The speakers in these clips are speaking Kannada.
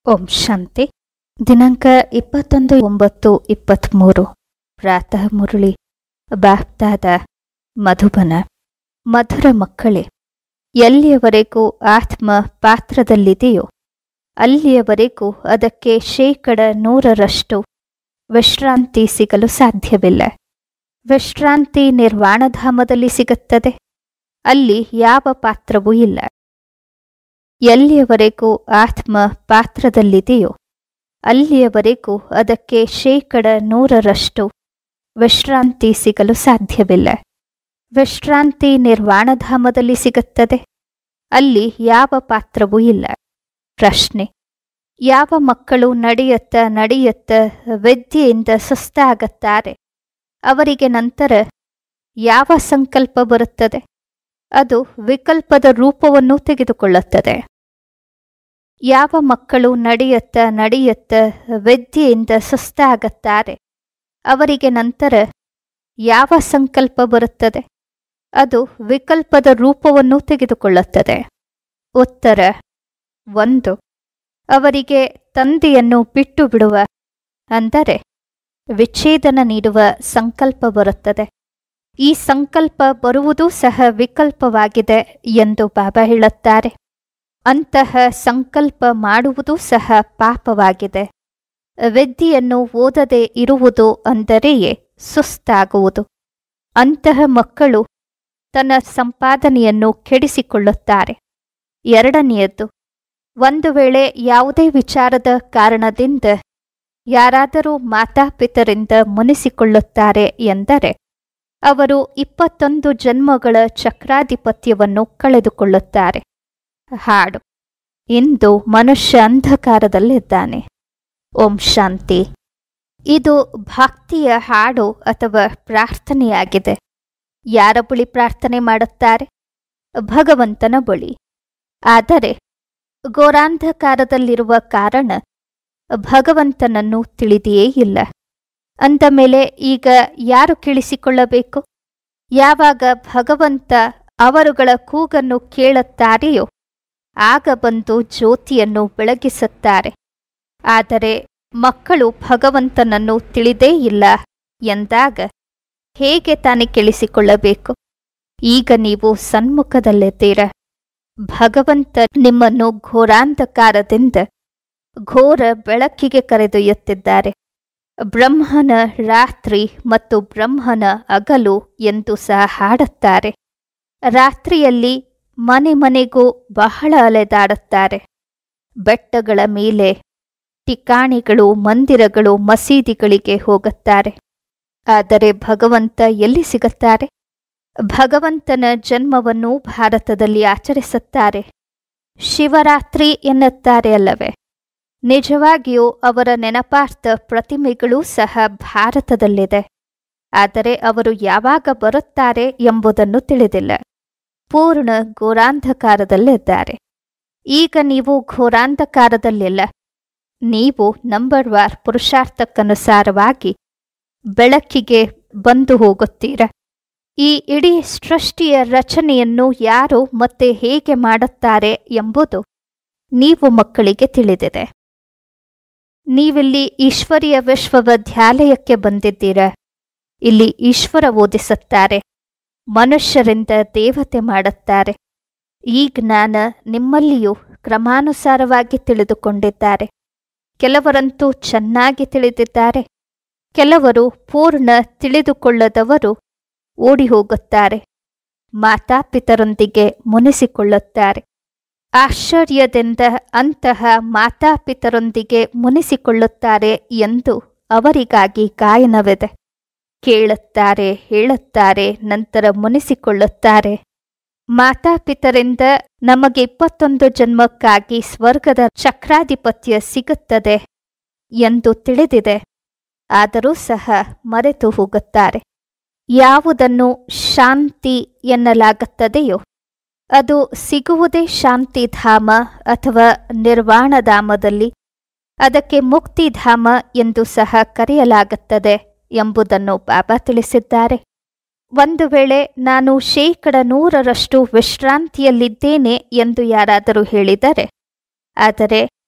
ಓಂ ಶಾಂತಿ ದಿನಾಂಕ ಇಪ್ಪತ್ತೊಂದು ಒಂಬತ್ತು ಇಪ್ಪತ್ತ್ಮೂರು ಪ್ರಾತಃ ಮುರಳಿ ಬಾಪ್ತಾದ ಮಧುಬನ ಮಧುರ ಮಕ್ಕಳೇ ಎಲ್ಲಿಯವರೆಗೂ ಆತ್ಮ ಪಾತ್ರದಲ್ಲಿದೆಯೋ ಅಲ್ಲಿಯವರೆಗೂ ಅದಕ್ಕೆ ಶೇಕಡ ನೂರರಷ್ಟು ವಿಶ್ರಾಂತಿ ಸಿಗಲು ಸಾಧ್ಯವಿಲ್ಲ ವಿಶ್ರಾಂತಿ ನಿರ್ವಾಣಧಾಮದಲ್ಲಿ ಸಿಗುತ್ತದೆ ಅಲ್ಲಿ ಯಾವ ಪಾತ್ರವೂ ಇಲ್ಲ ಎಲ್ಲಿಯವರೆಗೂ ಆತ್ಮ ಪಾತ್ರದಲ್ಲಿದೆಯೋ ಅಲ್ಲಿಯವರೆಗೂ ಅದಕ್ಕೆ ಶೇಕಡ ನೂರರಷ್ಟು ವಿಶ್ರಾಂತಿ ಸಿಗಲು ಸಾಧ್ಯವಿಲ್ಲ ವಿಶ್ರಾಂತಿ ನಿರ್ವಾಣಧಾಮದಲ್ಲಿ ಸಿಗುತ್ತದೆ ಅಲ್ಲಿ ಯಾವ ಪಾತ್ರವೂ ಇಲ್ಲ ಪ್ರಶ್ನೆ ಯಾವ ಮಕ್ಕಳು ನಡೆಯುತ್ತ ನಡೆಯುತ್ತ ವಿದ್ಯೆಯಿಂದ ಸುಸ್ತಾಗತ್ತಾರೆ ಅವರಿಗೆ ನಂತರ ಯಾವ ಸಂಕಲ್ಪ ಬರುತ್ತದೆ ಅದು ವಿಕಲ್ಪದ ರೂಪವನ್ನು ತೆಗೆದುಕೊಳ್ಳುತ್ತದೆ ಯಾವ ಮಕ್ಕಳು ನಡೆಯುತ್ತ ನಡೆಯುತ್ತ ವಿದ್ಯೆಯಿಂದ ಸುಸ್ತಾಗತ್ತಾರೆ ಅವರಿಗೆ ನಂತರ ಯಾವ ಸಂಕಲ್ಪ ಬರುತ್ತದೆ ಅದು ವಿಕಲ್ಪದ ರೂಪವನ್ನು ತೆಗೆದುಕೊಳ್ಳುತ್ತದೆ ಉತ್ತರ ಒಂದು ಅವರಿಗೆ ತಂದೆಯನ್ನು ಬಿಟ್ಟು ಬಿಡುವ ಅಂದರೆ ವಿಚ್ಛೇದನ ನೀಡುವ ಸಂಕಲ್ಪ ಬರುತ್ತದೆ ಈ ಸಂಕಲ್ಪ ಬರುವುದೂ ಸಹ ವಿಕಲ್ಪವಾಗಿದೆ ಎಂದು ಬಾಬಾ ಹೇಳುತ್ತಾರೆ ಅಂತಹ ಸಂಕಲ್ಪ ಮಾಡುವುದೂ ಸಹ ಪಾಪವಾಗಿದೆ ವಿದ್ಯೆಯನ್ನು ಓದದೆ ಇರುವುದು ಅಂದರೆಯೇ ಸುಸ್ತಾಗುವುದು ಅಂತಹ ಮಕ್ಕಳು ತನ್ನ ಸಂಪಾದನೆಯನ್ನು ಕೆಡಿಸಿಕೊಳ್ಳುತ್ತಾರೆ ಎರಡನೆಯದ್ದು ಒಂದು ವೇಳೆ ಯಾವುದೇ ವಿಚಾರದ ಕಾರಣದಿಂದ ಯಾರಾದರೂ ಮಾತಾಪಿತರಿಂದ ಮುನಿಸಿಕೊಳ್ಳುತ್ತಾರೆ ಎಂದರೆ ಅವರು ಇಪ್ಪತ್ತೊಂದು ಜನ್ಮಗಳ ಚಕ್ರಾಧಿಪತ್ಯವನ್ನು ಕಳೆದುಕೊಳ್ಳುತ್ತಾರೆ ಹಾಡು ಇಂದು ಮನುಷ್ಯ ಅಂಧಕಾರದಲ್ಲಿದ್ದಾನೆ ಓಂ ಶಾಂತಿ ಇದು ಭಕ್ತಿಯ ಹಾಡು ಅಥವಾ ಪ್ರಾರ್ಥನೆಯಾಗಿದೆ ಯಾರ ಬಳಿ ಪ್ರಾರ್ಥನೆ ಮಾಡುತ್ತಾರೆ ಭಗವಂತನ ಬಳಿ ಆದರೆ ಘೋರಾಂಧಕಾರದಲ್ಲಿರುವ ಕಾರಣ ಭಗವಂತನನ್ನು ತಿಳಿದಿಯೇ ಇಲ್ಲ ಅಂದ ಮೇಲೆ ಈಗ ಯಾರು ಕೇಳಿಸಿಕೊಳ್ಳಬೇಕು ಯಾವಾಗ ಭಗವಂತ ಅವರುಗಳ ಕೂಗನ್ನು ಕೇಳುತ್ತಾರೆಯೋ ಆಗ ಬಂದು ಜ್ಯೋತಿಯನ್ನು ಬೆಳಗಿಸುತ್ತಾರೆ ಆದರೆ ಮಕ್ಕಳು ಭಗವಂತನನ್ನು ತಿಳಿದೇ ಇಲ್ಲ ಎಂದಾಗ ಹೇಗೆ ತಾನೇ ಕೇಳಿಸಿಕೊಳ್ಳಬೇಕು ಈಗ ನೀವು ಸನ್ಮುಖದಲ್ಲಿದ್ದೀರ ಭಗವಂತ ನಿಮ್ಮನ್ನು ಘೋರಾಂಧಕಾರದಿಂದ ಘೋರ ಬೆಳಕಿಗೆ ಕರೆದೊಯ್ಯುತ್ತಿದ್ದಾರೆ ಬ್ರಹ್ಮನ ರಾತ್ರಿ ಮತ್ತು ಬ್ರಹ್ಮನ ಅಗಲು ಎಂದು ಸಹ ಹಾಡುತ್ತಾರೆ ರಾತ್ರಿಯಲ್ಲಿ ಮನೆ ಮನೆಗೂ ಬಹಳ ಅಲೆದಾಡುತ್ತಾರೆ ಬೆಟ್ಟಗಳ ಮೇಲೆ ಠಿಕಾಣಿಗಳು ಮಂದಿರಗಳು ಮಸೀದಿಗಳಿಗೆ ಹೋಗುತ್ತಾರೆ ಆದರೆ ಭಗವಂತ ಎಲ್ಲಿ ಸಿಗುತ್ತಾರೆ ಭಗವಂತನ ಜನ್ಮವನ್ನು ಭಾರತದಲ್ಲಿ ಆಚರಿಸುತ್ತಾರೆ ಶಿವರಾತ್ರಿ ಎನ್ನುತ್ತಾರೆ ಅಲ್ಲವೇ ನಿಜವಾಗಿಯೂ ಅವರ ನೆನಪಾರ್ಥ ಪ್ರತಿಮೆಗಳೂ ಸಹ ಭಾರತದಲ್ಲಿದೆ ಆದರೆ ಅವರು ಯಾವಾಗ ಬರುತ್ತಾರೆ ಎಂಬುದನ್ನು ತಿಳಿದಿಲ್ಲ ಪೂರ್ಣ ಘೋರಾಂಧಕಾರದಲ್ಲಿದ್ದಾರೆ ಈಗ ನೀವು ಘೋರಾಂಧಕಾರದಲ್ಲಿಲ್ಲ ನೀವು ನಂಬರ್ ವಾರ್ ಪುರುಷಾರ್ಥಕ್ಕನುಸಾರವಾಗಿ ಬೆಳಕಿಗೆ ಬಂದು ಹೋಗುತ್ತೀರ ಈ ಇಡೀ ಸೃಷ್ಟಿಯ ರಚನೆಯನ್ನು ಯಾರು ಮತ್ತೆ ಹೇಗೆ ಮಾಡುತ್ತಾರೆ ಎಂಬುದು ನೀವು ಮಕ್ಕಳಿಗೆ ತಿಳಿದಿದೆ ನೀವಿಲ್ಲಿ ಈಶ್ವರೀಯ ವಿಶ್ವವಿದ್ಯಾಲಯಕ್ಕೆ ಬಂದಿದ್ದೀರ ಇಲ್ಲಿ ಈಶ್ವರ ಓದಿಸುತ್ತಾರೆ ಮನುಷ್ಯರಿಂದ ದೇವತೆ ಮಾಡುತ್ತಾರೆ ಈ ಜ್ಞಾನ ನಿಮ್ಮಲ್ಲಿಯೂ ಕ್ರಮಾನುಸಾರವಾಗಿ ತಿಳಿದುಕೊಂಡಿದ್ದಾರೆ ಕೆಲವರಂತೂ ಚೆನ್ನಾಗಿ ತಿಳಿದಿದ್ದಾರೆ ಕೆಲವರು ಪೂರ್ಣ ತಿಳಿದುಕೊಳ್ಳದವರು ಓಡಿ ಹೋಗುತ್ತಾರೆ ಮಾತಾಪಿತರೊಂದಿಗೆ ಮುನಿಸಿಕೊಳ್ಳುತ್ತಾರೆ ಆಶ್ಚರ್ಯದಿಂದ ಅಂತಹ ಮಾತಾಪಿತರೊಂದಿಗೆ ಮುನಿಸಿಕೊಳ್ಳುತ್ತಾರೆ ಎಂದು ಅವರಿಗಾಗಿ ಗಾಯನವಿದೆ ಕೇಳುತ್ತಾರೆ ಹೇಳುತ್ತಾರೆ ನಂತರ ಮುನಿಸಿಕೊಳ್ಳುತ್ತಾರೆ ಮಾತಾಪಿತರಿಂದ ನಮಗೆ ಇಪ್ಪತ್ತೊಂದು ಜನ್ಮಕ್ಕಾಗಿ ಸ್ವರ್ಗದ ಚಕ್ರಾಧಿಪತ್ಯ ಸಿಗುತ್ತದೆ ಎಂದು ತಿಳಿದಿದೆ ಆದರೂ ಸಹ ಮರೆತು ಹೋಗುತ್ತಾರೆ ಯಾವುದನ್ನು ಶಾಂತಿ ಎನ್ನಲಾಗುತ್ತದೆಯೋ ಅದು ಸಿಗುವುದೇ ಶಾಂತಿಧಾಮ ಅಥವಾ ನಿರ್ವಾಣಧಾಮದಲ್ಲಿ ಅದಕ್ಕೆ ಮುಕ್ತಿಧಾಮ ಎಂದು ಸಹ ಕರೆಯಲಾಗುತ್ತದೆ ಎಂಬುದನ್ನು ಬಾಬಾ ತಿಳಿಸಿದ್ದಾರೆ ಒಂದು ವೇಳೆ ನಾನು ಶೇಕಡ ನೂರರಷ್ಟು ವಿಶ್ರಾಂತಿಯಲ್ಲಿದ್ದೇನೆ ಎಂದು ಯಾರಾದರೂ ಹೇಳಿದರೆ ಆದರೆ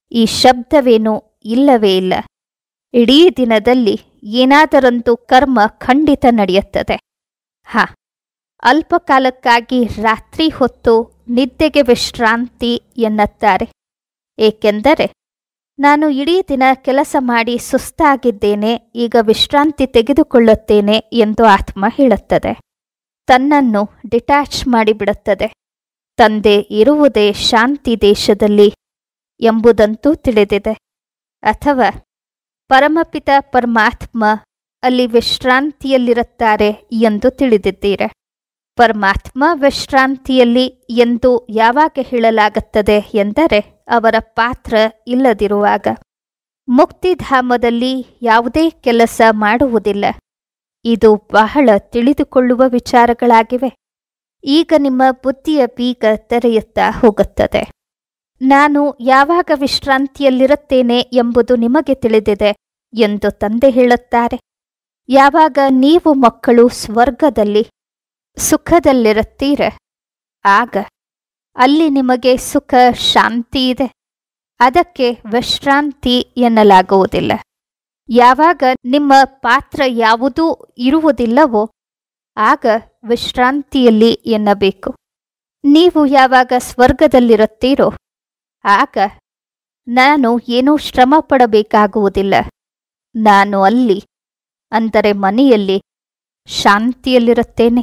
ಈ ಶಬ್ದವೇನೂ ಇಲ್ಲವೇ ಇಲ್ಲ ಇಡೀ ದಿನದಲ್ಲಿ ಏನಾದರೊಂದು ಕರ್ಮ ಖಂಡಿತ ನಡೆಯುತ್ತದೆ ಹಾ ಅಲ್ಪಕಾಲಕ್ಕಾಗಿ ರಾತ್ರಿ ಹೊತ್ತು ನಿದ್ದೆಗೆ ವಿಶ್ರಾಂತಿ ಎನ್ನುತ್ತಾರೆ ಏಕೆಂದರೆ ನಾನು ಇಡೀ ದಿನ ಕೆಲಸ ಮಾಡಿ ಸುಸ್ತಾಗಿದ್ದೇನೆ ಈಗ ವಿಶ್ರಾಂತಿ ತೆಗೆದುಕೊಳ್ಳುತ್ತೇನೆ ಎಂದು ಆತ್ಮ ಹೇಳುತ್ತದೆ ತನ್ನನ್ನು ಡಿಟ್ಯಾಚ್ ಮಾಡಿಬಿಡುತ್ತದೆ ತಂದೆ ಇರುವುದೇ ಶಾಂತಿ ದೇಶದಲ್ಲಿ ಎಂಬುದಂತೂ ತಿಳಿದಿದೆ ಅಥವಾ ಪರಮಪಿತ ಪರಮಾತ್ಮ ಅಲ್ಲಿ ವಿಶ್ರಾಂತಿಯಲ್ಲಿರುತ್ತಾರೆ ಎಂದು ತಿಳಿದಿದ್ದೀರೆ ಪರಮಾತ್ಮ ವಿಶ್ರಾಂತಿಯಲ್ಲಿ ಎಂದು ಯಾವಾಗ ಹೇಳಲಾಗುತ್ತದೆ ಎಂದರೆ ಅವರ ಪಾತ್ರ ಇಲ್ಲದಿರುವಾಗ ಮುಕ್ತಿಧಾಮದಲ್ಲಿ ಯಾವುದೇ ಕೆಲಸ ಮಾಡುವುದಿಲ್ಲ ಇದು ಬಹಳ ತಿಳಿದುಕೊಳ್ಳುವ ವಿಚಾರಗಳಾಗಿವೆ ಈಗ ನಿಮ್ಮ ಬುದ್ಧಿಯ ಬೀಗ ತೆರೆಯುತ್ತಾ ಹೋಗುತ್ತದೆ ನಾನು ಯಾವಾಗ ವಿಶ್ರಾಂತಿಯಲ್ಲಿರುತ್ತೇನೆ ಎಂಬುದು ನಿಮಗೆ ತಿಳಿದಿದೆ ಎಂದು ತಂದೆ ಹೇಳುತ್ತಾರೆ ಯಾವಾಗ ನೀವು ಮಕ್ಕಳು ಸ್ವರ್ಗದಲ್ಲಿ ಸುಖದಲ್ಲಿರುತ್ತೀರ ಆಗ ಅಲ್ಲಿ ನಿಮಗೆ ಸುಖ ಶಾಂತಿ ಇದೆ ಅದಕ್ಕೆ ವಿಶ್ರಾಂತಿ ಎನ್ನಲಾಗುವುದಿಲ್ಲ ಯಾವಾಗ ನಿಮ್ಮ ಪಾತ್ರ ಯಾವುದೂ ಇರುವುದಿಲ್ಲವೋ ಆಗ ವಿಶ್ರಾಂತಿಯಲ್ಲಿ ಎನ್ನಬೇಕು ನೀವು ಯಾವಾಗ ಸ್ವರ್ಗದಲ್ಲಿರುತ್ತೀರೋ ಆಗ ನಾನು ಏನೂ ಶ್ರಮ ಪಡಬೇಕಾಗುವುದಿಲ್ಲ ನಾನು ಅಲ್ಲಿ ಅಂದರೆ ಮನೆಯಲ್ಲಿ ಶಾಂತಿಯಲ್ಲಿರುತ್ತೇನೆ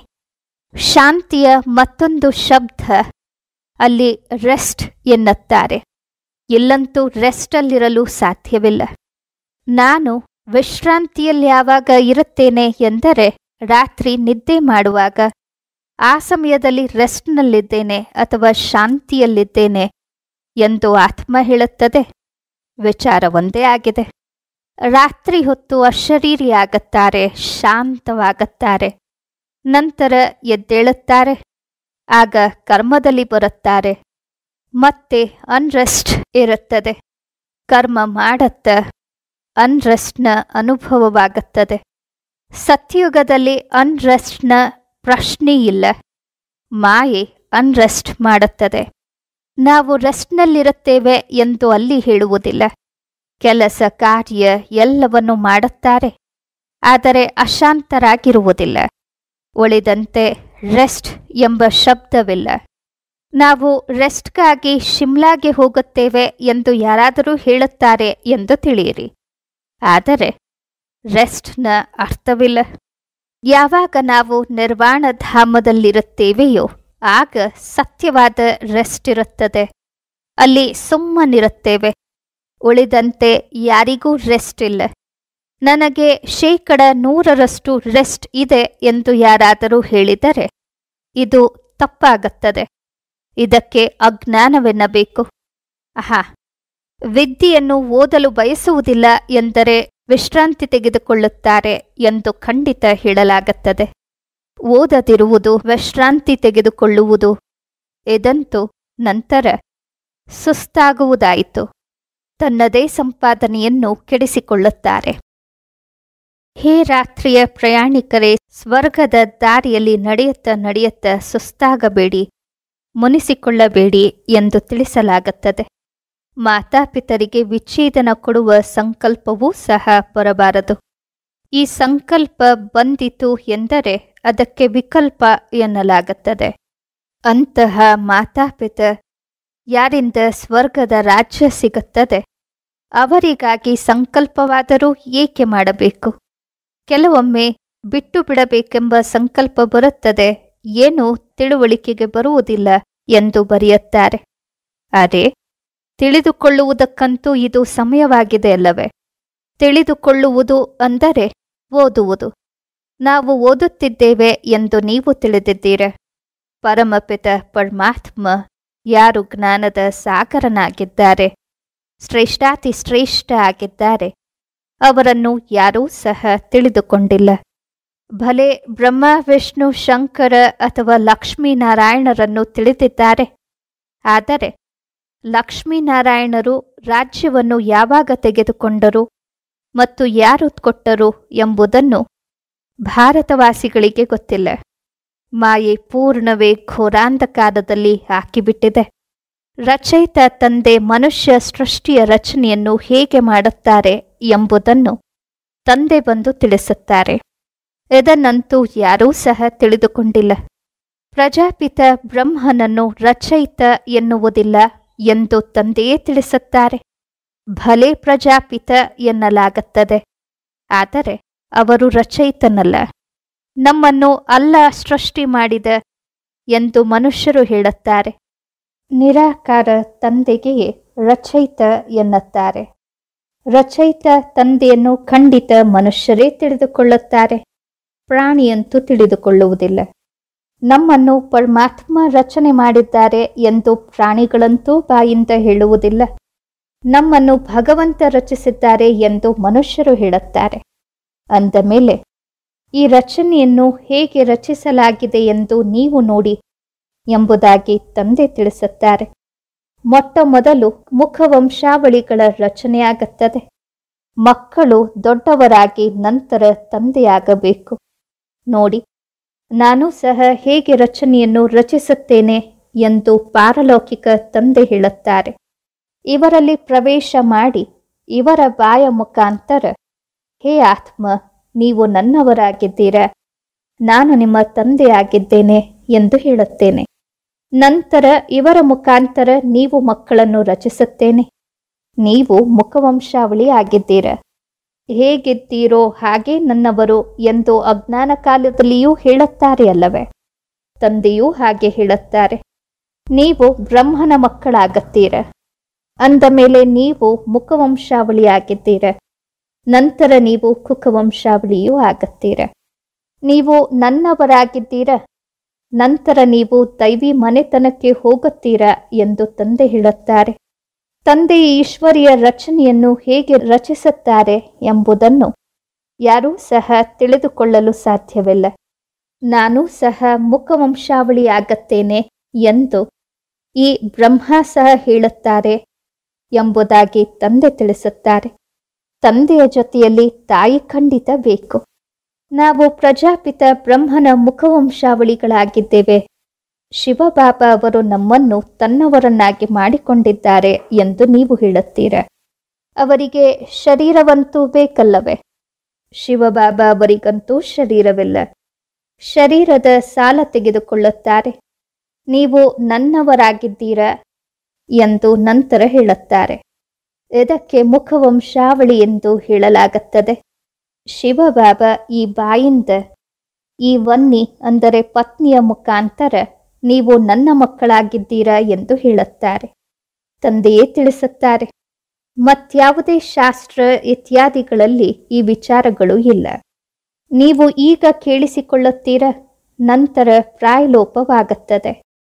ಶಾಂತಿಯ ಮತ್ತೊಂದು ಶಬ್ದ ಅಲ್ಲಿ ರೆಸ್ಟ್ ಎನ್ನುತ್ತಾರೆ ಇಲ್ಲಂತೂ ರೆಸ್ಟಲ್ಲಿರಲು ಸಾಧ್ಯವಿಲ್ಲ ನಾನು ವಿಶ್ರಾಂತಿಯಲ್ಲಿ ಯಾವಾಗ ಇರುತ್ತೇನೆ ಎಂದರೆ ರಾತ್ರಿ ನಿದ್ದೆ ಮಾಡುವಾಗ ಆ ಸಮಯದಲ್ಲಿ ರೆಸ್ಟ್ನಲ್ಲಿದ್ದೇನೆ ಅಥವಾ ಶಾಂತಿಯಲ್ಲಿದ್ದೇನೆ ಎಂದು ಆತ್ಮ ಹೇಳುತ್ತದೆ ವಿಚಾರ ಒಂದೇ ಆಗಿದೆ ರಾತ್ರಿ ಹೊತ್ತು ಅಶರೀರಿಯಾಗುತ್ತಾರೆ ಶಾಂತವಾಗುತ್ತಾರೆ ನಂತರ ಎದ್ದೇಳುತ್ತಾರೆ ಆಗ ಕರ್ಮದಲ್ಲಿ ಬರುತ್ತಾರೆ ಮತ್ತೆ ಅನ್ರೆಸ್ಟ್ ಇರುತ್ತದೆ ಕರ್ಮ ಮಾಡತ್ತ ಅನ್ರೆಸ್ಟ್ನ ಅನುಭವವಾಗುತ್ತದೆ ಸತ್ಯುಗದಲ್ಲಿ ಅನ್ರೆಸ್ಟ್ನ ಪ್ರಶ್ನೆ ಇಲ್ಲ ಮಾಯೆ ಅನ್ರೆಸ್ಟ್ ಮಾಡುತ್ತದೆ ನಾವು ರೆಸ್ಟ್ನಲ್ಲಿರುತ್ತೇವೆ ಎಂದು ಅಲ್ಲಿ ಹೇಳುವುದಿಲ್ಲ ಕೆಲಸ ಕಾರ್ಯ ಎಲ್ಲವನ್ನು ಮಾಡುತ್ತಾರೆ ಆದರೆ ಅಶಾಂತರಾಗಿರುವುದಿಲ್ಲ ಉಳಿದಂತೆ ರೆಸ್ಟ್ ಎಂಬ ಶಬ್ದವಿಲ್ಲ ನಾವು ರೆಸ್ಟ್ಗಾಗಿ ಶಿಮ್ಲಾಗೆ ಹೋಗುತ್ತೇವೆ ಎಂದು ಯಾರಾದರೂ ಹೇಳುತ್ತಾರೆ ಎಂದು ತಿಳಿಯಿರಿ ಆದರೆ ರೆಸ್ಟ್ನ ಅರ್ಥವಿಲ್ಲ ಯಾವಾಗ ನಾವು ನಿರ್ವಾಣ ಧಾಮದಲ್ಲಿರುತ್ತೇವೆಯೋ ಆಗ ಸತ್ಯವಾದ ರೆಸ್ಟ್ ಇರುತ್ತದೆ ಅಲ್ಲಿ ಸುಮ್ಮನಿರುತ್ತೇವೆ ಉಳಿದಂತೆ ಯಾರಿಗೂ ರೆಸ್ಟ್ ಇಲ್ಲ ನನಗೆ ಶೇಕಡ ನೂರರಷ್ಟು ರೆಸ್ಟ್ ಇದೆ ಎಂದು ಯಾರಾದರೂ ಹೇಳಿದರೆ ಇದು ತಪ್ಪಾಗುತ್ತದೆ ಇದಕ್ಕೆ ಅಜ್ಞಾನವೆನ್ನಬೇಕು ಆಹಾ ವಿದ್ಯೆಯನ್ನು ಓದಲು ಬಯಸುವುದಿಲ್ಲ ಎಂದರೆ ವಿಶ್ರಾಂತಿ ತೆಗೆದುಕೊಳ್ಳುತ್ತಾರೆ ಎಂದು ಖಂಡಿತ ಹೇಳಲಾಗುತ್ತದೆ ಓದದಿರುವುದು ವಿಶ್ರಾಂತಿ ತೆಗೆದುಕೊಳ್ಳುವುದು ಇದಂತೂ ನಂತರ ಸುಸ್ತಾಗುವುದಾಯಿತು ತನ್ನದೇ ಸಂಪಾದನೆಯನ್ನು ಕೆಡಿಸಿಕೊಳ್ಳುತ್ತಾರೆ ಹೇ ರಾತ್ರಿಯ ಪ್ರಯಾಣಿಕರೇ ಸ್ವರ್ಗದ ದಾರಿಯಲ್ಲಿ ನಡೆಯುತ್ತಾ ನಡೆಯುತ್ತಾ ಸುಸ್ತಾಗಬೇಡಿ ಮುನಿಸಿಕೊಳ್ಳಬೇಡಿ ಎಂದು ತಿಳಿಸಲಾಗುತ್ತದೆ ಮಾತಾಪಿತರಿಗೆ ವಿಚ್ಛೇದನ ಕೊಡುವ ಸಂಕಲ್ಪವೂ ಸಹ ಬರಬಾರದು ಈ ಸಂಕಲ್ಪ ಬಂದಿತು ಎಂದರೆ ಅದಕ್ಕೆ ವಿಕಲ್ಪ ಎನ್ನಲಾಗುತ್ತದೆ ಅಂತಹ ಮಾತಾಪಿತ ಯಾರಿಂದ ಸ್ವರ್ಗದ ರಾಜ್ಯ ಸಿಗುತ್ತದೆ ಅವರಿಗಾಗಿ ಸಂಕಲ್ಪವಾದರೂ ಏಕೆ ಮಾಡಬೇಕು ಕೆಲವೊಮ್ಮೆ ಬಿಟ್ಟು ಬಿಡಬೇಕೆಂಬ ಸಂಕಲ್ಪ ಬರುತ್ತದೆ ಏನು ತಿಳುವಳಿಕೆಗೆ ಬರುವುದಿಲ್ಲ ಎಂದು ಬರೆಯುತ್ತಾರೆ ಅರೆ ತಿಳಿದುಕೊಳ್ಳುವುದಕ್ಕಂತೂ ಇದು ಸಮಯವಾಗಿದೆ ಅಲ್ಲವೇ ತಿಳಿದುಕೊಳ್ಳುವುದು ಅಂದರೆ ಓದುವುದು ನಾವು ಓದುತ್ತಿದ್ದೇವೆ ಎಂದು ನೀವು ತಿಳಿದಿದ್ದೀರ ಪರಮಪಿತ ಪರಮಾತ್ಮ ಯಾರು ಜ್ಞಾನದ ಸಾಗರನಾಗಿದ್ದಾರೆ ಶ್ರೇಷ್ಠಾತಿ ಶ್ರೇಷ್ಠ ಆಗಿದ್ದಾರೆ ಅವರನ್ನು ಯಾರೂ ಸಹ ತಿಳಿದುಕೊಂಡಿಲ್ಲ ಭಲೆ ಬ್ರಹ್ಮ ವಿಷ್ಣು ಶಂಕರ ಅಥವಾ ಲಕ್ಷ್ಮೀನಾರಾಯಣರನ್ನು ತಿಳಿದಿದ್ದಾರೆ ಆದರೆ ಲಕ್ಷ್ಮೀನಾರಾಯಣರು ರಾಜ್ಯವನ್ನು ಯಾವಾಗ ತೆಗೆದುಕೊಂಡರು ಮತ್ತು ಯಾರು ಕೊಟ್ಟರು ಎಂಬುದನ್ನು ಭಾರತವಾಸಿಗಳಿಗೆ ಗೊತ್ತಿಲ್ಲ ಮಾಯೆ ಪೂರ್ಣವೇ ಘೋರಾಂಧಕಾರದಲ್ಲಿ ಹಾಕಿಬಿಟ್ಟಿದೆ ರಚಯಿತ ತಂದೆ ಮನುಷ್ಯ ಸೃಷ್ಟಿಯ ರಚನೆಯನ್ನು ಹೇಗೆ ಮಾಡುತ್ತಾರೆ ಎಂಬುದನ್ನು ತಂದೆ ಬಂದು ತಿಳಿಸುತ್ತಾರೆ ಇದನ್ನಂತೂ ಯಾರೂ ಸಹ ತಿಳಿದುಕೊಂಡಿಲ್ಲ ಪ್ರಜಾಪಿತ ಬ್ರಹ್ಮನನ್ನು ರಚಯಿತ ಎನ್ನುವುದಿಲ್ಲ ಎಂದು ತಂದೆಯೇ ತಿಳಿಸುತ್ತಾರೆ ಭಲೆ ಪ್ರಜಾಪಿತ ಎನ್ನಲಾಗುತ್ತದೆ ಆದರೆ ಅವರು ರಚಯಿತನಲ್ಲ ನಮ್ಮನ್ನು ಅಲ್ಲ ಸೃಷ್ಟಿ ಮಾಡಿದ ಎಂದು ಮನುಷ್ಯರು ಹೇಳುತ್ತಾರೆ ನಿರಾಕಾರ ತಂದೆಗೆಯೇ ರಚಯಿತ ಎನ್ನುತ್ತಾರೆ ರಚಯಿತ ತಂದೆಯನ್ನು ಖಂಡಿತ ಮನುಷ್ಯರೇ ತಿಳಿದುಕೊಳ್ಳುತ್ತಾರೆ ಪ್ರಾಣಿಯಂತೂ ತಿಳಿದುಕೊಳ್ಳುವುದಿಲ್ಲ ನಮ್ಮನ್ನು ಪರಮಾತ್ಮ ರಚನೆ ಮಾಡಿದ್ದಾರೆ ಎಂದು ಪ್ರಾಣಿಗಳಂತೂ ಬಾಯಿಂದ ಹೇಳುವುದಿಲ್ಲ ನಮ್ಮನ್ನು ಭಗವಂತ ರಚಿಸಿದ್ದಾರೆ ಎಂದು ಮನುಷ್ಯರು ಹೇಳುತ್ತಾರೆ ಅಂದ ಮೇಲೆ ಈ ರಚನೆಯನ್ನು ಹೇಗೆ ರಚಿಸಲಾಗಿದೆ ಎಂದು ನೀವು ನೋಡಿ ಎಂಬುದಾಗಿ ತಂದೆ ತಿಳಿಸುತ್ತಾರೆ ಮೊಟ್ಟ ಮೊದಲು ಮುಖವಂಶಾವಳಿಗಳ ರಚನೆಯಾಗುತ್ತದೆ ಮಕ್ಕಳು ದೊಡ್ಡವರಾಗಿ ನಂತರ ತಂದೆಯಾಗಬೇಕು ನೋಡಿ ನಾನು ಸಹ ಹೇಗೆ ರಚನೆಯನ್ನು ರಚಿಸುತ್ತೇನೆ ಎಂದು ಪಾರಲೌಕಿಕ ತಂದೆ ಹೇಳುತ್ತಾರೆ ಇವರಲ್ಲಿ ಪ್ರವೇಶ ಮಾಡಿ ಇವರ ಬಾಯ ಮುಖಾಂತರ ಹೇ ಆತ್ಮ ನೀವು ನನ್ನವರಾಗಿದ್ದೀರಾ ನಾನು ನಿಮ್ಮ ತಂದೆಯಾಗಿದ್ದೇನೆ ಎಂದು ಹೇಳುತ್ತೇನೆ ನಂತರ ಇವರ ಮುಖಾಂತರ ನೀವು ಮಕ್ಕಳನ್ನು ರಚಿಸುತ್ತೇನೆ ನೀವು ಮುಖವಂಶಾವಳಿ ಆಗಿದ್ದೀರ ಹೇಗಿದ್ದೀರೋ ಹಾಗೆ ನನ್ನವರು ಎಂದು ಅಜ್ಞಾನ ಕಾಲದಲ್ಲಿಯೂ ಹೇಳುತ್ತಾರೆ ಅಲ್ಲವೇ ತಂದೆಯೂ ಹಾಗೆ ಹೇಳುತ್ತಾರೆ ನೀವು ಬ್ರಹ್ಮನ ಮಕ್ಕಳಾಗತ್ತೀರ ಅಂದ ಮೇಲೆ ನೀವು ಮುಖವಂಶಾವಳಿಯಾಗಿದ್ದೀರ ನಂತರ ನೀವು ಕುಖವಂಶಾವಳಿಯೂ ಆಗತ್ತೀರ ನೀವು ನನ್ನವರಾಗಿದ್ದೀರ ನಂತರ ನೀವು ದೈವಿ ಮನೆತನಕ್ಕೆ ಹೋಗುತ್ತೀರಾ ಎಂದು ತಂದೆ ಹೇಳುತ್ತಾರೆ ತಂದೆ ಈಶ್ವರಿಯ ರಚನೆಯನ್ನು ಹೇಗೆ ರಚಿಸುತ್ತಾರೆ ಎಂಬುದನ್ನು ಯಾರೂ ಸಹ ತಿಳಿದುಕೊಳ್ಳಲು ಸಾಧ್ಯವಿಲ್ಲ ನಾನು ಸಹ ಮುಖವಂಶಾವಳಿಯಾಗತ್ತೇನೆ ಎಂದು ಈ ಬ್ರಹ್ಮ ಸಹ ಹೇಳುತ್ತಾರೆ ಎಂಬುದಾಗಿ ತಂದೆ ತಿಳಿಸುತ್ತಾರೆ ತಂದೆಯ ಜೊತೆಯಲ್ಲಿ ತಾಯಿ ಖಂಡಿತ ಬೇಕು ನಾವು ಪ್ರಜಾಪಿತ ಬ್ರಹ್ಮನ ಮುಖವಂಶಾವಳಿಗಳಾಗಿದ್ದೇವೆ ಶಿವಬಾಬಾ ಅವರು ನಮ್ಮನ್ನು ತನ್ನವರನ್ನಾಗಿ ಮಾಡಿಕೊಂಡಿದ್ದಾರೆ ಎಂದು ನೀವು ಹೇಳುತ್ತೀರ ಅವರಿಗೆ ಶರೀರವಂತೂ ಬೇಕಲ್ಲವೇ ಶಿವಬಾಬಾ ಅವರಿಗಂತೂ ಶರೀರವಿಲ್ಲ ಶರೀರದ ಸಾಲ ತೆಗೆದುಕೊಳ್ಳುತ್ತಾರೆ ನೀವು ನನ್ನವರಾಗಿದ್ದೀರಾ ಎಂದು ನಂತರ ಹೇಳುತ್ತಾರೆ ಇದಕ್ಕೆ ಮುಖವಂಶಾವಳಿ ಎಂದು ಹೇಳಲಾಗುತ್ತದೆ ಶಿವಬಾಬಾ ಈ ಬಾಯಿಂದ ಈ ವನ್ನಿ ಅಂದರೆ ಪತ್ನಿಯ ಮುಖಾಂತರ ನೀವು ನನ್ನ ಮಕ್ಕಳಾಗಿದ್ದೀರಾ ಎಂದು ಹೇಳುತ್ತಾರೆ ತಂದೆಯೇ ತಿಳಿಸುತ್ತಾರೆ ಮತ್ಯಾವುದೇ ಶಾಸ್ತ್ರ ಇತ್ಯಾದಿಗಳಲ್ಲಿ ಈ ವಿಚಾರಗಳು ಇಲ್ಲ ನೀವು ಈಗ ಕೇಳಿಸಿಕೊಳ್ಳುತ್ತೀರ ನಂತರ ಪ್ರಾಯಲೋಪವಾಗುತ್ತದೆ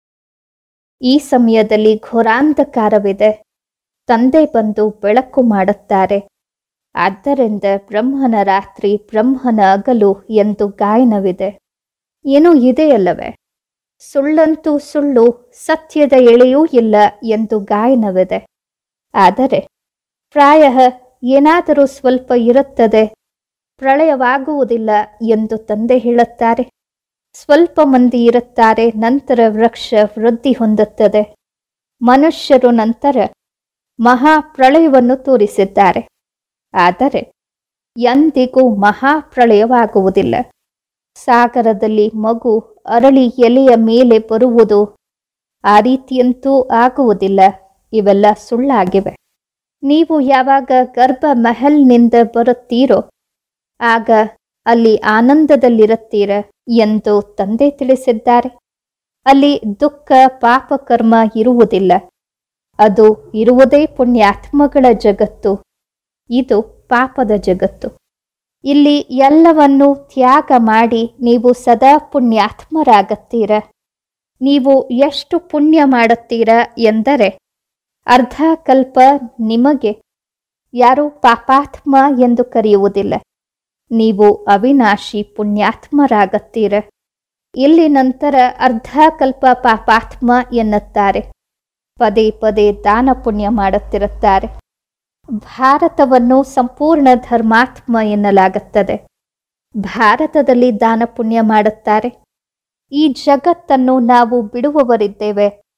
ಈ ಸಮಯದಲ್ಲಿ ಘೋರಾಂಧಕಾರವಿದೆ ತಂದೆ ಬಂದು ಬೆಳಕು ಮಾಡುತ್ತಾರೆ ಆದ್ದರಿಂದ ಬ್ರಹ್ಮನ ರಾತ್ರಿ ಬ್ರಹ್ಮನ ಅಗಲು ಎಂದು ಗಾಯನವಿದೆ ಏನೋ ಇದೆಯಲ್ಲವೇ ಸುಳ್ಳಂತೂ ಸುಳ್ಳು ಸತ್ಯದ ಎಳೆಯೂ ಇಲ್ಲ ಎಂದು ಗಾಯನವಿದೆ ಆದರೆ ಪ್ರಾಯ ಏನಾದರೂ ಸ್ವಲ್ಪ ಇರುತ್ತದೆ ಪ್ರಳಯವಾಗುವುದಿಲ್ಲ ಎಂದು ತಂದೆ ಹೇಳುತ್ತಾರೆ ಸ್ವಲ್ಪ ಮಂದಿ ಇರುತ್ತಾರೆ ನಂತರ ವೃಕ್ಷ ವೃದ್ಧಿ ಹೊಂದುತ್ತದೆ ಮನುಷ್ಯರು ನಂತರ ಮಹಾಪ್ರಳಯವನ್ನು ತೋರಿಸಿದ್ದಾರೆ ಆದರೆ ಎಂದಿಗೂ ಮಹಾಪ್ರಳಯವಾಗುವುದಿಲ್ಲ ಸಾಗರದಲ್ಲಿ ಮಗು ಅರಳಿ ಎಲೆಯ ಮೇಲೆ ಬರುವುದು ಆ ರೀತಿಯಂತೂ ಆಗುವುದಿಲ್ಲ ಇವೆಲ್ಲ ಸುಳ್ಳಾಗಿವೆ ನೀವು ಯಾವಾಗ ಗರ್ಭ ಮಹಲ್ನಿಂದ ಬರುತ್ತೀರೋ ಆಗ ಅಲ್ಲಿ ಆನಂದದಲ್ಲಿರುತ್ತೀರ ಎಂದು ತಂದೆ ತಿಳಿಸಿದ್ದಾರೆ ಅಲ್ಲಿ ದುಃಖ ಪಾಪಕರ್ಮ ಇರುವುದಿಲ್ಲ ಅದು ಇರುವುದೇ ಪುಣ್ಯಾತ್ಮಗಳ ಜಗತ್ತು ಇದು ಪಾಪದ ಜಗತ್ತು ಇಲ್ಲಿ ಎಲ್ಲವನ್ನೂ ತ್ಯಾಗ ಮಾಡಿ ನೀವು ಸದಾ ಪುಣ್ಯಾತ್ಮರಾಗತ್ತೀರ ನೀವು ಎಷ್ಟು ಪುಣ್ಯ ಮಾಡುತ್ತೀರ ಎಂದರೆ ಅರ್ಧ ಕಲ್ಪ ನಿಮಗೆ ಯಾರೂ ಪಾಪಾತ್ಮ ಎಂದು ಕರೆಯುವುದಿಲ್ಲ ನೀವು ಅವಿನಾಶಿ ಪುಣ್ಯಾತ್ಮರಾಗತ್ತೀರ ಇಲ್ಲಿ ನಂತರ ಅರ್ಧ ಕಲ್ಪ ಪಾಪಾತ್ಮ ಎನ್ನುತ್ತಾರೆ ಪದೇ ಪದೇ ದಾನ ಪುಣ್ಯ ಮಾಡುತ್ತಿರುತ್ತಾರೆ ಭಾರತವನ್ನು ಸಂಪೂರ್ಣ ಧರ್ಮಾತ್ಮ ಎನ್ನಲಾಗುತ್ತದೆ ಭಾರತದಲ್ಲಿ ದಾನ ಪುಣ್ಯ ಮಾಡುತ್ತಾರೆ ಈ ಜಗತ್ತನ್ನು ನಾವು ಬಿಡುವವರಿದ್ದೇವೆ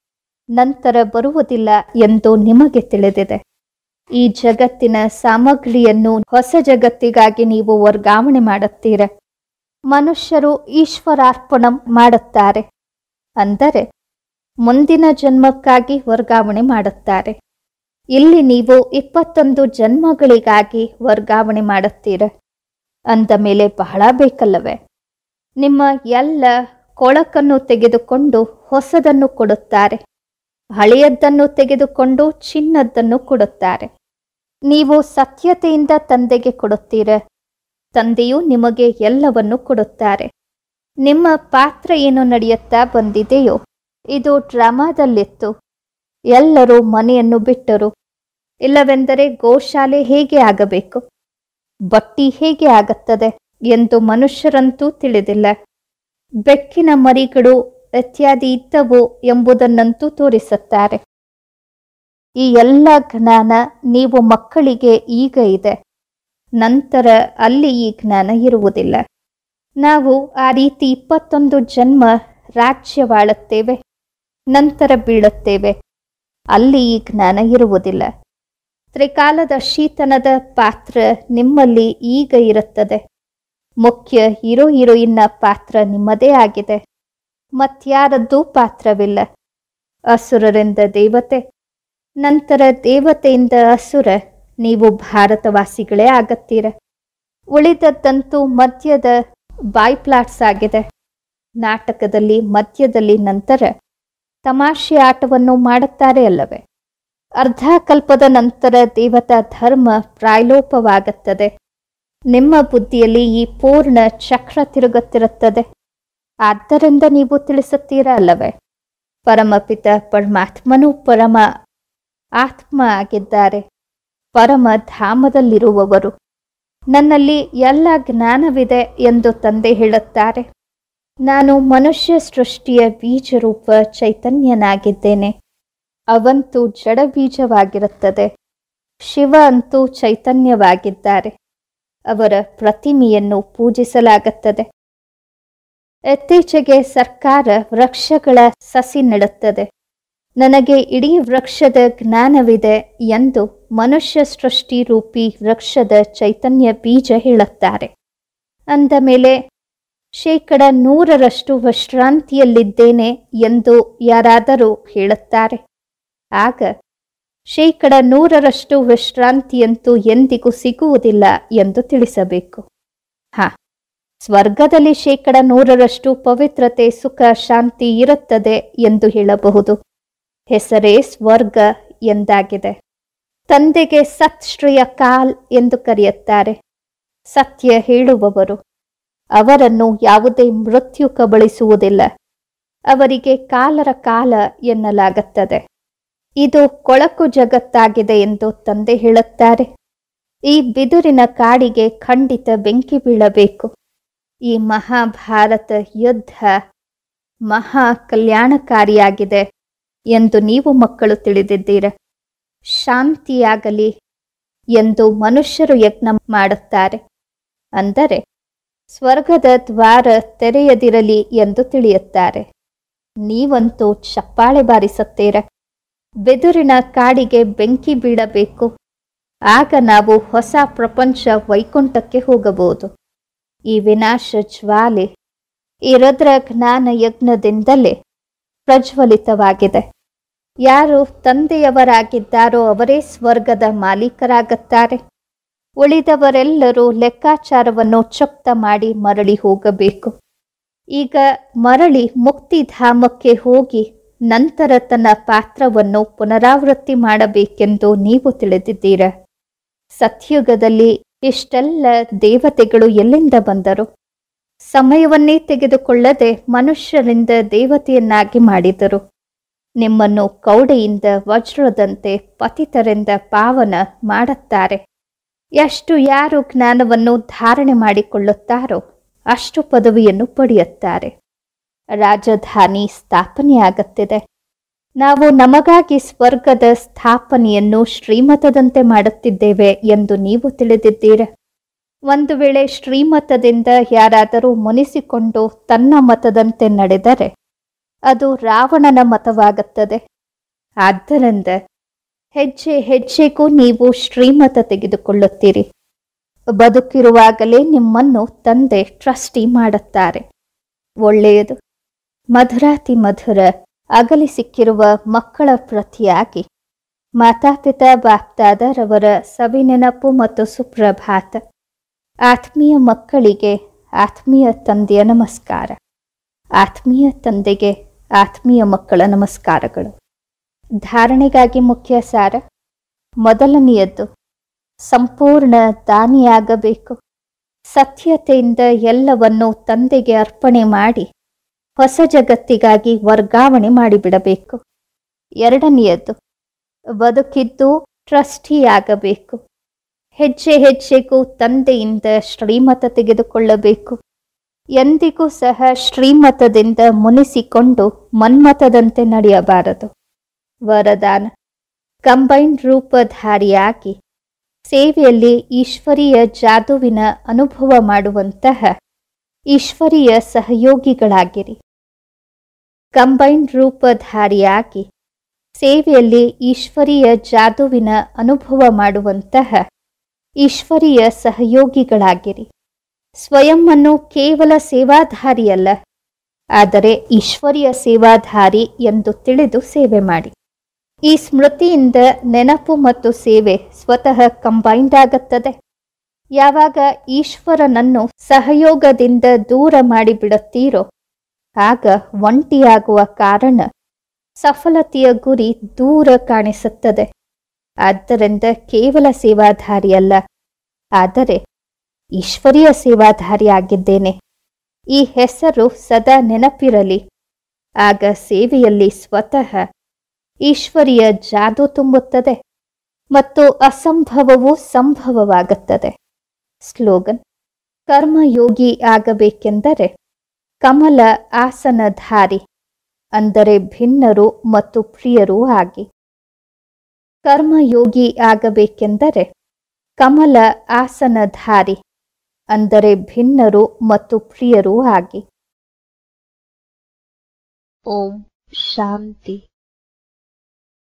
ನಂತರ ಬರುವುದಿಲ್ಲ ಎಂದು ನಿಮಗೆ ತಿಳಿದಿದೆ ಈ ಜಗತ್ತಿನ ಸಾಮಗ್ರಿಯನ್ನು ಹೊಸ ಜಗತ್ತಿಗಾಗಿ ನೀವು ವರ್ಗಾವಣೆ ಮಾಡುತ್ತೀರ ಮನುಷ್ಯರು ಈಶ್ವರಾರ್ಪಣ ಮಾಡುತ್ತಾರೆ ಅಂದರೆ ಮುಂದಿನ ಜನ್ಮಕ್ಕಾಗಿ ವರ್ಗಾವಣೆ ಮಾಡುತ್ತಾರೆ ಇಲ್ಲಿ ನೀವು ಇಪ್ಪತ್ತೊಂದು ಜನ್ಮಗಳಿಗಾಗಿ ವರ್ಗಾವಣೆ ಮಾಡುತ್ತೀರ ಅಂದ ಮೇಲೆ ಬಹಳ ಬೇಕಲ್ಲವೇ ನಿಮ್ಮ ಎಲ್ಲ ಕೊಳಕನ್ನು ತೆಗೆದುಕೊಂಡು ಹೊಸದನ್ನು ಕೊಡುತ್ತಾರೆ ಹಳೆಯದ್ದನ್ನು ತೆಗೆದುಕೊಂಡು ಚಿನ್ನದ್ದನ್ನು ಕೊಡುತ್ತಾರೆ ನೀವು ಸತ್ಯತೆಯಿಂದ ತಂದೆಗೆ ಕೊಡುತ್ತೀರ ತಂದೆಯು ನಿಮಗೆ ಎಲ್ಲವನ್ನು ಕೊಡುತ್ತಾರೆ ನಿಮ್ಮ ಪಾತ್ರ ಏನು ನಡೆಯುತ್ತಾ ಬಂದಿದೆಯೋ ಇದು ಡ್ರಾಮಾದಲ್ಲಿತ್ತು ಎಲ್ಲರೂ ಮನೆಯನ್ನು ಬಿಟ್ಟರು ಇಲ್ಲವೆಂದರೆ ಗೋಶಾಲೆ ಹೇಗೆ ಆಗಬೇಕು ಬಟ್ಟಿ ಹೇಗೆ ಆಗುತ್ತದೆ ಎಂದು ಮನುಷ್ಯರಂತೂ ತಿಳಿದಿಲ್ಲ ಬೆಕ್ಕಿನ ಮರಿಗಳು ಇತ್ಯಾದಿ ಇದ್ದವು ಎಂಬುದನ್ನಂತೂ ತೋರಿಸುತ್ತಾರೆ ಈ ಎಲ್ಲ ಜ್ಞಾನ ನೀವು ಮಕ್ಕಳಿಗೆ ಈಗ ಇದೆ ನಂತರ ಅಲ್ಲಿ ಈ ಜ್ಞಾನ ಇರುವುದಿಲ್ಲ ನಾವು ಆ ರೀತಿ ಇಪ್ಪತ್ತೊಂದು ಜನ್ಮ ರಾಜ್ಯವಾಳುತ್ತೇವೆ ನಂತರ ಬೀಳುತ್ತೇವೆ ಅಲ್ಲಿ ಈ ಜ್ಞಾನ ಇರುವುದಿಲ್ಲ ತ್ರಿಕಾಲದ ಶೀತನದ ಪಾತ್ರ ನಿಮ್ಮಲ್ಲಿ ಈಗ ಇರುತ್ತದೆ ಮುಖ್ಯ ಹೀರೋ ಹೀರೋಯಿನ್ನ ಪಾತ್ರ ನಿಮ್ಮದೇ ಆಗಿದೆ ಮತ್ಯಾರದ್ದೂ ಪಾತ್ರವಿಲ್ಲ ಅಸುರರಿಂದ ದೇವತೆ ನಂತರ ದೇವತೆಯಿಂದ ಅಸುರ ನೀವು ಭಾರತವಾಸಿಗಳೇ ಆಗತ್ತೀರ ಉಳಿದದ್ದಂತೂ ಮದ್ಯದ ಬಾಯ್ಪ್ಲಾಟ್ಸ್ ಆಗಿದೆ ನಾಟಕದಲ್ಲಿ ಮಧ್ಯದಲ್ಲಿ ನಂತರ ತಮಾಷೆ ಆಟವನ್ನು ಮಾಡುತ್ತಾರೆ ಅಲ್ಲವೇ ಅರ್ಧ ಕಲ್ಪದ ನಂತರ ದೇವತಾ ಧರ್ಮ ಪ್ರಾಯಲೋಪವಾಗುತ್ತದೆ ನಿಮ್ಮ ಬುದ್ಧಿಯಲ್ಲಿ ಈ ಪೂರ್ಣ ಚಕ್ರ ತಿರುಗುತ್ತಿರುತ್ತದೆ ಆದ್ದರಿಂದ ನೀವು ತಿಳಿಸುತ್ತೀರಾ ಅಲ್ಲವೇ ಪರಮಪಿತ ಪರಮಾತ್ಮನು ಪರಮ ಆತ್ಮ ಆಗಿದ್ದಾರೆ ಪರಮ ಧಾಮದಲ್ಲಿರುವವರು ನನ್ನಲ್ಲಿ ಎಲ್ಲ ಜ್ಞಾನವಿದೆ ಎಂದು ತಂದೆ ಹೇಳುತ್ತಾರೆ ನಾನು ಮನುಷ್ಯ ಸೃಷ್ಟಿಯ ಬೀಜರೂಪ ಚೈತನ್ಯನಾಗಿದ್ದೇನೆ ಅವಂತೂ ಜಡ ಬೀಜವಾಗಿರುತ್ತದೆ ಶಿವ ಅಂತೂ ಚೈತನ್ಯವಾಗಿದ್ದಾರೆ ಅವರ ಪ್ರತಿಮೆಯನ್ನು ಪೂಜಿಸಲಾಗುತ್ತದೆ ಇತ್ತೀಚೆಗೆ ಸರ್ಕಾರ ವೃಕ್ಷಗಳ ಸಸಿ ನೆಡುತ್ತದೆ ನನಗೆ ಇಡೀ ವೃಕ್ಷದ ಜ್ಞಾನವಿದೆ ಎಂದು ಮನುಷ್ಯ ಸೃಷ್ಟಿ ರೂಪಿ ವೃಕ್ಷದ ಚೈತನ್ಯ ಬೀಜ ಹೇಳುತ್ತಾರೆ ಅಂದ ಮೇಲೆ ಶೇಕಡ ನೂರರಷ್ಟು ವಿಶ್ರಾಂತಿಯಲ್ಲಿದ್ದೇನೆ ಎಂದು ಯಾರಾದರೂ ಹೇಳುತ್ತಾರೆ ಆಗ ಶೇಕಡ ನೂರರಷ್ಟು ವಿಶ್ರಾಂತಿಯಂತೂ ಎಂದಿಗೂ ಸಿಗುವುದಿಲ್ಲ ಎಂದು ತಿಳಿಸಬೇಕು ಹಾ ಸ್ವರ್ಗದಲ್ಲಿ ಶೇಕಡ ನೂರರಷ್ಟು ಪವಿತ್ರತೆ ಸುಖ ಶಾಂತಿ ಇರುತ್ತದೆ ಎಂದು ಹೇಳಬಹುದು ಹೆಸರೇ ಸ್ವರ್ಗ ಎಂದಾಗಿದೆ ತಂದೆಗೆ ಸತ್ ಶ್ರೀಯ ಕಾಲ್ ಎಂದು ಕರೆಯುತ್ತಾರೆ ಸತ್ಯ ಹೇಳುವವರು ಅವರನ್ನು ಯಾವುದೇ ಮೃತ್ಯು ಕಬಳಿಸುವುದಿಲ್ಲ ಅವರಿಗೆ ಕಾಲರ ಕಾಲ ಎನ್ನಲಾಗುತ್ತದೆ ಇದು ಕೊಳಕು ಜಗತ್ತಾಗಿದೆ ಎಂದು ತಂದೆ ಹೇಳುತ್ತಾರೆ ಈ ಬಿದುರಿನ ಕಾಡಿಗೆ ಖಂಡಿತ ಬೆಂಕಿ ಬೀಳಬೇಕು ಈ ಮಹಾಭಾರತ ಯುದ್ಧ ಮಹಾ ಕಲ್ಯಾಣಕಾರಿಯಾಗಿದೆ ಎಂದು ನೀವು ಮಕ್ಕಳು ತಿಳಿದಿದ್ದೀರ ಶಾಂತಿಯಾಗಲಿ ಎಂದು ಮನುಷ್ಯರು ಯಜ್ಞ ಮಾಡುತ್ತಾರೆ ಅಂದರೆ ಸ್ವರ್ಗದ ದ್ವಾರ ತೆರೆಯದಿರಲಿ ಎಂದು ತಿಳಿಯುತ್ತಾರೆ ನೀವಂತೂ ಚಪ್ಪಾಳೆ ಬಾರಿಸುತ್ತೀರ ಬೆದುರಿನ ಕಾಡಿಗೆ ಬೆಂಕಿ ಬೀಳಬೇಕು ಆಗ ನಾವು ಹೊಸ ಪ್ರಪಂಚ ವೈಕುಂಠಕ್ಕೆ ಹೋಗಬಹುದು ಈ ವಿನಾಶ ಜ್ವಾಲೆ ಈ ರುದ್ರ ಜ್ಞಾನ ಯಜ್ಞದಿಂದಲೇ ಪ್ರಜ್ವಲಿತವಾಗಿದೆ ಯಾರು ತಂದೆಯವರಾಗಿದ್ದಾರೋ ಅವರೇ ಸ್ವರ್ಗದ ಮಾಲೀಕರಾಗುತ್ತಾರೆ ಉಳಿದವರೆಲ್ಲರೂ ಲೆಕ್ಕಾಚಾರವನ್ನು ಚೊಕ್ತ ಮಾಡಿ ಮರಳಿ ಹೋಗಬೇಕು ಈಗ ಮರಳಿ ಮುಕ್ತಿಧಾಮಕ್ಕೆ ಹೋಗಿ ನಂತರ ತನ್ನ ಪಾತ್ರವನ್ನು ಪುನರಾವೃತ್ತಿ ಮಾಡಬೇಕೆಂದು ನೀವು ತಿಳಿದಿದ್ದೀರ ಸತ್ಯುಗದಲ್ಲಿ ಇಷ್ಟೆಲ್ಲ ದೇವತೆಗಳು ಎಲ್ಲಿಂದ ಬಂದರು ಸಮಯವನ್ನೇ ತೆಗೆದುಕೊಳ್ಳದೆ ಮನುಷ್ಯರಿಂದ ದೇವತೆಯನ್ನಾಗಿ ಮಾಡಿದರು ನಿಮ್ಮನ್ನು ಕೌಡೆಯಿಂದ ವಜ್ರದಂತೆ ಪತಿತರಿಂದ ಪಾವನ ಮಾಡುತ್ತಾರೆ ಎಷ್ಟು ಯಾರು ಜ್ಞಾನವನ್ನು ಧಾರಣೆ ಮಾಡಿಕೊಳ್ಳುತ್ತಾರೋ ಅಷ್ಟು ಪದವಿಯನ್ನು ಪಡೆಯುತ್ತಾರೆ ರಾಜಧಾನಿ ಸ್ಥಾಪನೆಯಾಗುತ್ತಿದೆ ನಾವು ನಮಗಾಗಿ ಸ್ವರ್ಗದ ಸ್ಥಾಪನೆಯನ್ನು ಶ್ರೀಮತದಂತೆ ಮಾಡುತ್ತಿದ್ದೇವೆ ಎಂದು ನೀವು ತಿಳಿದಿದ್ದೀರ ಒಂದು ವೇಳೆ ಶ್ರೀಮತದಿಂದ ಯಾರಾದರೂ ಮುನಿಸಿಕೊಂಡು ತನ್ನ ಮತದಂತೆ ನಡೆದರೆ ಅದು ರಾವಣನ ಮತವಾಗುತ್ತದೆ ಆದ್ದರಿಂದ ಹೆಜ್ಜೆ ಹೆಜ್ಜೆಗೂ ನೀವು ಶ್ರೀಮತ ತೆಗೆದುಕೊಳ್ಳುತ್ತೀರಿ ಬದುಕಿರುವಾಗಲೇ ನಿಮ್ಮನ್ನು ತಂದೆ ಟ್ರಸ್ಟಿ ಮಾಡುತ್ತಾರೆ ಒಳ್ಳೆಯದು ಮಧುರಾತಿ ಮಧುರ ಅಗಲಿ ಸಿಕ್ಕಿರುವ ಮಕ್ಕಳ ಪ್ರತಿಯಾಗಿ ಮಾತಾಪಿತಾ ಬಾಪ್ದಾದರವರ ಸವಿನೆನಪು ಮತ್ತು ಸುಪ್ರಭಾತ ಆತ್ಮೀಯ ಮಕ್ಕಳಿಗೆ ಆತ್ಮೀಯ ತಂದೆಯ ನಮಸ್ಕಾರ ಆತ್ಮೀಯ ತಂದೆಗೆ ಆತ್ಮೀಯ ಮಕ್ಕಳ ನಮಸ್ಕಾರಗಳು ಧಾರಣೆಗಾಗಿ ಮುಖ್ಯ ಸಾರ ಮೊದಲನೆಯದ್ದು ಸಂಪೂರ್ಣ ದಾನಿಯಾಗಬೇಕು ಸತ್ಯತೆಯಿಂದ ಎಲ್ಲವನ್ನು ತಂದೆಗೆ ಅರ್ಪಣೆ ಮಾಡಿ ಹೊಸ ಜಗತ್ತಿಗಾಗಿ ವರ್ಗಾವಣೆ ಮಾಡಿಬಿಡಬೇಕು ಎರಡನೆಯದ್ದು ಬದುಕಿದ್ದು ಟ್ರಸ್ಟಿಯಾಗಬೇಕು ಹೆಜ್ಜೆ ಹೆಜ್ಜೆಗೂ ತಂದೆಯಿಂದ ಶ್ರೀಮತ ತೆಗೆದುಕೊಳ್ಳಬೇಕು ಎಂದಿಗೂ ಸಹ ಶ್ರೀಮತದಿಂದ ಮುನಿಸಿಕೊಂಡು ಮನ್ಮತದಂತೆ ನಡೆಯಬಾರದು ವರದಾನ ಕಂಬೈನ್ಡ್ ರೂಪಧಾರಿಯಾಗಿ ಸೇವೆಯಲ್ಲಿ ಈಶ್ವರೀಯ ಜಾದುವಿನ ಅನುಭವ ಮಾಡುವಂತಹ ಈಶ್ವರೀಯ ಸಹಯೋಗಿಗಳಾಗಿರಿ ಕಂಬೈನ್ಡ್ ರೂಪಧಾರಿಯಾಗಿ ಸೇವೆಯಲ್ಲಿ ಈಶ್ವರೀಯ ಜಾದುವಿನ ಅನುಭವ ಮಾಡುವಂತಹ ಈಶ್ವರೀಯ ಸಹಯೋಗಿಗಳಾಗಿರಿ ಸ್ವಯಂ ಅನ್ನು ಕೇವಲ ಸೇವಾಧಾರಿಯಲ್ಲ ಆದರೆ ಈಶ್ವರೀಯ ಸೇವಾಧಾರಿ ಎಂದು ತಿಳಿದು ಸೇವೆ ಮಾಡಿ ಈ ಸ್ಮೃತಿಯಿಂದ ನೆನಪು ಮತ್ತು ಸೇವೆ ಸ್ವತಃ ಕಂಬೈನ್ಡ್ ಆಗುತ್ತದೆ ಯಾವಾಗ ಈಶ್ವರನನ್ನು ಸಹಯೋಗದಿಂದ ದೂರ ಮಾಡಿಬಿಡುತ್ತೀರೋ ಆಗ ಒಂಟಿಯಾಗುವ ಕಾರಣ ಸಫಲತೆಯ ಗುರಿ ದೂರ ಕಾಣಿಸುತ್ತದೆ ಆದ್ದರಿಂದ ಕೇವಲ ಸೇವಾಧಾರಿಯಲ್ಲ ಆದರೆ ಈಶ್ವರೀಯ ಸೇವಾಧಾರಿ ಆಗಿದ್ದೇನೆ ಈ ಹೆಸರು ಸದಾ ನೆನಪಿರಲಿ ಆಗ ಸೇವೆಯಲ್ಲಿ ಸ್ವತಃ ಈಶ್ವರಿಯ ಜಾದು ತುಂಬುತ್ತದೆ ಮತ್ತು ಅಸಂಭವವು ಸಂಭವವಾಗುತ್ತದೆ ಸ್ಲೋಗನ್ ಕರ್ಮಯೋಗಿ ಆಗಬೇಕೆಂದರೆ ಕಮಲ ಆಸನಧಾರಿ ಅಂದರೆ ಭಿನ್ನರು ಮತ್ತು ಪ್ರಿಯರೂ ಆಗಿ ಕರ್ಮಯೋಗಿ ಆಗಬೇಕೆಂದರೆ ಕಮಲ ಆಸನಧಾರಿ ಅಂದರೆ ಭಿನ್ನರು ಮತ್ತು ಪ್ರಿಯರೂ ಆಗಿ ಓಂ ಶಾಂತಿ